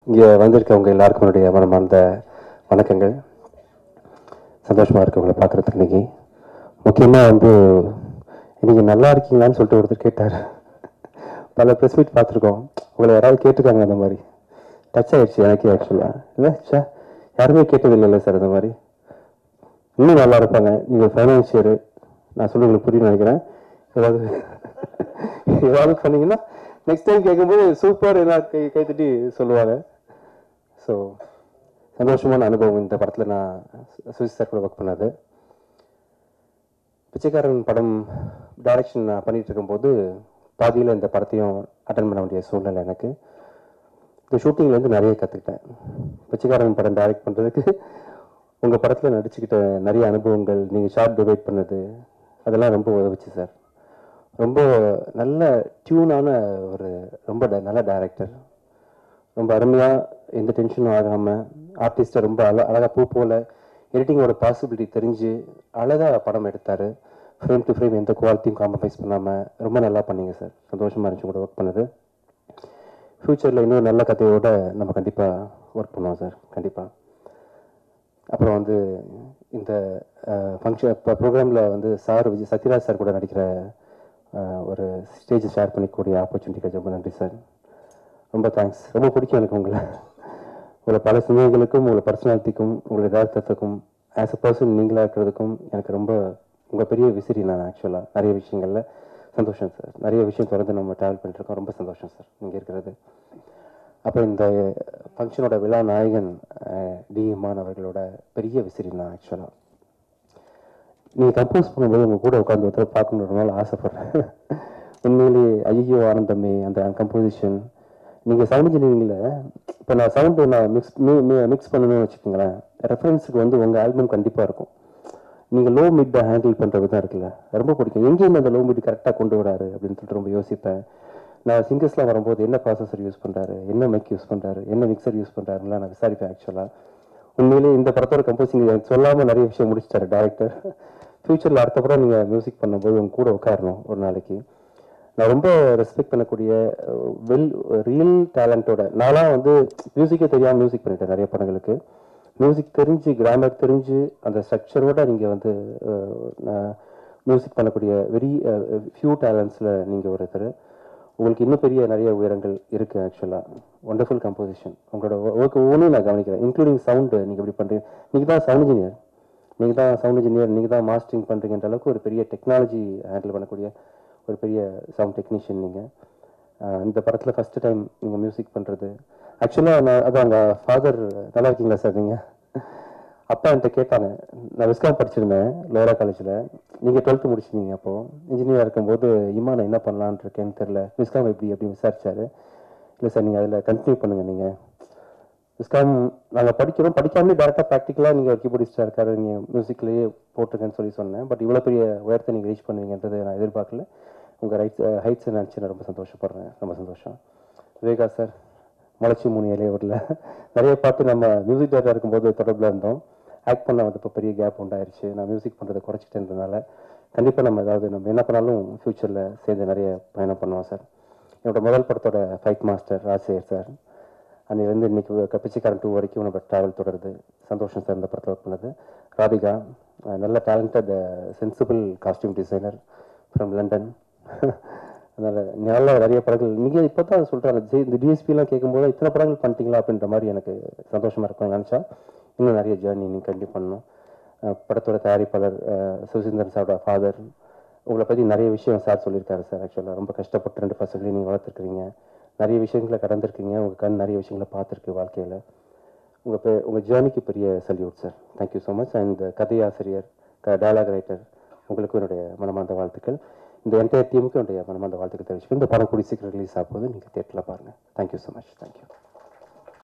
இங்கே வந்திருக்கவங்க எல்லாருக்கும் என்னுடைய மனமார்ந்த வணக்கங்கள் சந்தோஷமாக இருக்கு உங்களை பார்க்குறதுக்கு இன்னைக்கு முக்கியமாக வந்து இன்னைக்கு நல்லா இருக்கீங்களான்னு சொல்லிட்டு ஒருத்தர் கேட்டார் பல ப்ரெஸ் மீட் பார்த்துருக்கோம் உங்களை யாராவது கேட்டிருக்காங்க அந்த மாதிரி டச் ஆயிடுச்சு எனக்கே ஆக்சுவலாக இல்லை சே யாருமே கேட்டதில்லைல்ல சார் அந்த மாதிரி இன்னும் நல்லா இருப்பாங்க நீங்கள் ஃபைனான்சியரு நான் சொல்லி உங்களுக்கு புரியும் நினைக்கிறேன் ஏதாவது ஏதாவது பண்ணீங்கன்னா நெக்ஸ்ட் டைம் கேட்கும்போது சூப்பர் என்ன கை கைத்தட்டி சொல்லுவாங்க ஸோ சந்தோஷமான அனுபவம் இந்த படத்தில் நான் சுவிஸ் சார் கூட ஒர்க் பண்ணது பிச்சைக்காரன் படம் டைரக்ஷன் நான் பண்ணிட்டு இருக்கும்போது பாதியில் இந்த படத்தையும் அட்டன் பண்ண வேண்டிய சூழ்நிலை எனக்கு இந்த ஷூட்டிங்லேருந்து நிறைய கற்றுக்கிட்டேன் பிச்சைக்காரன் படம் டைரக்ட் பண்ணுறதுக்கு உங்கள் படத்தில் நடிச்சுக்கிட்ட நிறைய அனுபவங்கள் நீங்கள் ஷார்ட் டிவைட் பண்ணது அதெல்லாம் ரொம்ப உதவுச்சு சார் ரொம்ப நல்ல டியூனான ஒரு ரொம்ப ட- நல்ல டைரக்டர் ரொம்ப அருமையாக எந்த டென்ஷனும் ஆகாமல் ஆர்டிஸ்ட்டை ரொம்ப அழ அழகாக பூ போல எடிட்டிங்கோட பாசிபிலிட்டி தெரிஞ்சு அழகாக படம் எடுத்தார் ஃப்ரேம் டு ஃப்ரேம் எந்த குவாலிட்டியும் காம்ப்ரமைஸ் பண்ணாமல் ரொம்ப நல்லா பண்ணீங்க சார் சந்தோஷமாக இருந்துச்சு கூட ஒர்க் பண்ணது ஃப்யூச்சரில் இன்னும் நல்ல கதையோட நம்ம கண்டிப்பாக ஒர்க் பண்ணுவோம் சார் கண்டிப்பாக அப்புறம் வந்து இந்த ஃபங்க்ஷன் இப்போ ப்ரோக்ராமில் வந்து சார் விஜய் சத்யராஜ் சார் கூட நடிக்கிற அஹ், ஒரு ஸ்டேஜ் ஷேர் பண்ணிக்கூடிய ஆப்பர்ச்சுனிட்டிக்கு ரொம்ப நன்றி சார் ரொம்ப தேங்க்ஸ் ரொம்ப பிடிக்கும் எனக்கு உங்களை உங்களை பல சிந்தனைகளுக்கும் உங்களை பர்சனாலிட்டிக்கும் உங்களுடைய யதார்த்தத்துக்கும் ஆஸ் அ பர்சன் நீங்களாக இருக்கிறதுக்கும் எனக்கு ரொம்ப உங்கள் பெரிய விசிறி நான் ஆக்சுவலாக நிறைய விஷயங்களில் சந்தோஷம் சார் நிறைய விஷயம் தொடர்ந்து நம்ம ட்ராவல் பண்ணிட்டுருக்கோம் ரொம்ப சந்தோஷம் சார் நீங்கள் இருக்கிறது அப்புறம் இந்த ஃபங்க்ஷனோட விழா நாயகன் டி இமான் அவர்களோட பெரிய விசிறி நான் ஆக்சுவலாக நீங்கள் கம்போஸ் பண்ணும்போது உங்கள் கூட உட்காந்து ஒருத்தர் பார்க்கணுன்றனால ஆசைப்பட்றேன் உண்மையிலேயே ஐயோ ஆனந்தமே அந்த கம்போசிஷன் நீங்கள் சவுண்ட் இன்ஜினியரிங்கில் இப்போ நான் சவுண்டு நான் மிக்ஸ் மிக்ஸ் பண்ணணும்னு வச்சுக்கோங்களேன் ரெஃபரன்ஸுக்கு வந்து உங்கள் ஆல்பம் கண்டிப்பாக இருக்கும் நீங்கள் லோ மிட்டை ஹேண்டில் பண்ணுற விதம் இருக்குல்ல ரொம்ப பிடிக்கும் எங்கேயும் அந்த லோ மிட் கரெக்டாக கொண்டு வராரு அப்படின்னு சொல்லிட்டு ரொம்ப யோசிப்பேன் நான் சிங்கர்ஸ்லாம் வரும்போது என்ன ப்ராசஸர் யூஸ் பண்ணுறாரு என்ன மைக் யூஸ் பண்ணுறாரு என்ன மிக்சர் யூஸ் பண்ணுறாருலாம் நான் விசாரிப்பேன் ஆக்சுவலாக உண்மையிலேயே இந்த படத்தோட கம்போசிங் எனக்கு சொல்லாமல் நிறைய விஷயம் முடிச்சிட்டாரு டேரக்டர் ஃப்யூச்சரில் அடுத்த படம் நீங்கள் மியூசிக் பண்ணும்போது உங்க கூட உட்காரணும் ஒரு நாளைக்கு நான் ரொம்ப ரெஸ்பெக்ட் பண்ணக்கூடிய வெல் ரியல் டேலண்டோட நான்லாம் வந்து மியூசிக்கே தெரியாமல் மியூசிக் பண்ணிட்டேன் நிறைய படங்களுக்கு மியூசிக் தெரிஞ்சு கிராமர் தெரிஞ்சு அந்த ஸ்ட்ரக்சரோட நீங்கள் வந்து மியூசிக் பண்ணக்கூடிய வெரி ஃபியூ டேலண்ட்ஸில் நீங்கள் ஒருத்தர் உங்களுக்கு இன்னும் பெரிய நிறைய உயரங்கள் இருக்குது ஆக்சுவலாக ஒண்டர்ஃபுல் கம்போசிஷன் உங்களோட ஒர்க் ஒவ்வொன்றும் நான் கவனிக்கிறேன் இன்க்ளூடிங் சவுண்டு நீங்கள் எப்படி பண்ணுறீங்க நீங்கள் தான் சவுண்ட் இன்ஜினியர் நீங்கள் தான் சவுண்ட் இன்ஜினியர் நீங்கள் தான் மாஸ்டரிங் பண்ணுறீங்கன்ற அளவுக்கு ஒரு பெரிய டெக்னாலஜி ஹேண்டில் பண்ணக்கூடிய ஒரு பெரிய சவுண்ட் டெக்னீஷியன் நீங்கள் இந்த படத்தில் ஃபஸ்ட்டு டைம் நீங்கள் மியூசிக் பண்ணுறது ஆக்சுவலாக நான் அதான் உங்கள் ஃபாதர் நல்லா இருக்கீங்களா சார் நீங்கள் அப்பா என்கிட்ட கேட்டாங்க நான் விஸ்காம் படிச்சிருந்தேன் லோரா காலேஜில் நீங்கள் டுவெல்த்து முடிச்சிருந்தீங்க அப்போது இன்ஜினியர் இருக்கும்போது இம்மா நான் என்ன பண்ணலான்னு இருக்கேன்னு தெரில விஸ்காம் எப்படி அப்படின்னு விசாரிச்சாரு இல்லை சார் நீங்கள் அதில் கண்டினியூ பண்ணுங்கள் நீங்கள் விஸ்காம் நாங்கள் படிக்கிறோம் படிக்காமலே டேரெக்டாக ப்ராக்டிக்கலாக நீங்கள் ஒரு கீபோர்டிஸ்டாக இருக்காரு நீங்கள் மியூசிக்லேயே போட்டிருக்கேன்னு சொல்லி சொன்னேன் பட் இவ்வளோ பெரிய உயரத்தை நீங்கள் ரீச் பண்ணுவீங்கன்றதை நான் எதிர்பார்க்கல உங்கள் ரைட்ஸ் ஹைட்ஸை நினச்சி நான் ரொம்ப சந்தோஷப்படுறேன் ரொம்ப சந்தோஷம் விவேகா சார் முளைச்சி மூணு இலையோரில் நிறைய பாட்டு நம்ம மியூசிக் டேரக்டர் இருக்கும்போது தொடர்பில் இருந்தோம் ஆக்ட் பண்ண வந்து இப்போ பெரிய கேப் உண்டாயிருச்சு நான் மியூசிக் பண்ணுறதை குறைச்சிட்டேன்றதுனால கண்டிப்பாக நம்ம ஏதாவது நம்ம என்ன பண்ணாலும் ஃப்யூச்சரில் சேர்ந்து நிறைய பயணம் பண்ணுவோம் சார் என்னோட முதல் படத்தோட ஃபைட் மாஸ்டர் ராஜசேகர் சார் அன்னையிலேருந்து இன்னைக்கு பிச்சைக்காரன் டூ வரைக்கும் நம்ம ட்ராவல் தொடருது சந்தோஷம் சார் இந்த படத்தில் ஒர்க் பண்ணது ராதிகா அஹ் நல்ல talented sensible costume designer from London அதனால் நல்ல நிறைய படங்கள் நீங்கள் இப்போ தான் சொல்கிறாங்க ஜெய் இந்த டிஎஸ்பிலாம் கேட்கும்போது இத்தனை படங்கள் பண்ணிட்டீங்களா அப்படின்ற மாதிரி எனக்கு சந்தோஷமாக இருக்கும் நினச்சா இன்னும் நிறைய ஜேர்னி நீங்கள் கண்டிப்பாக பண்ணணும் அஹ் படத்தோட தயாரிப்பாளர் அஹ் சுசீந்தர் சாரோட ஃபாதர் உங்களை பற்றி நிறைய விஷயம் சார் சொல்லியிருக்காரு சார் ஆக்சுவலாக ரொம்ப கஷ்டப்பட்டு ரெண்டு பசங்களையும் நீங்கள் வளர்த்துருக்கீங்க நிறைய விஷயங்களை கடந்திருக்கீங்க உங்கள் கண் நிறைய விஷயங்களை பார்த்துருக்கு வாழ்க்கையில் உங்கள் பெ உங்கள் ஜேர்னிக்கு பெரிய salute sir thank you so much and கதையாசிரியர் க டயலாக் ரைட்டர் உங்களுக்கும் என்னுடைய மனமார்ந்த வாழ்த்துக்கள் இந்த என்டையர் டீமுக்கும் என்னுடைய மனமார்ந்த வாழ்த்துக்கள் தெரிவிச்சுக்கிறேன் இந்த படம் கூடி சீக்கிரம் ரிலீஸ் ஆகும்போது நீங்கள் தேட்டரில் பாருங்கள் தேங்க்யூ ஸோ மச் தேங்க்யூ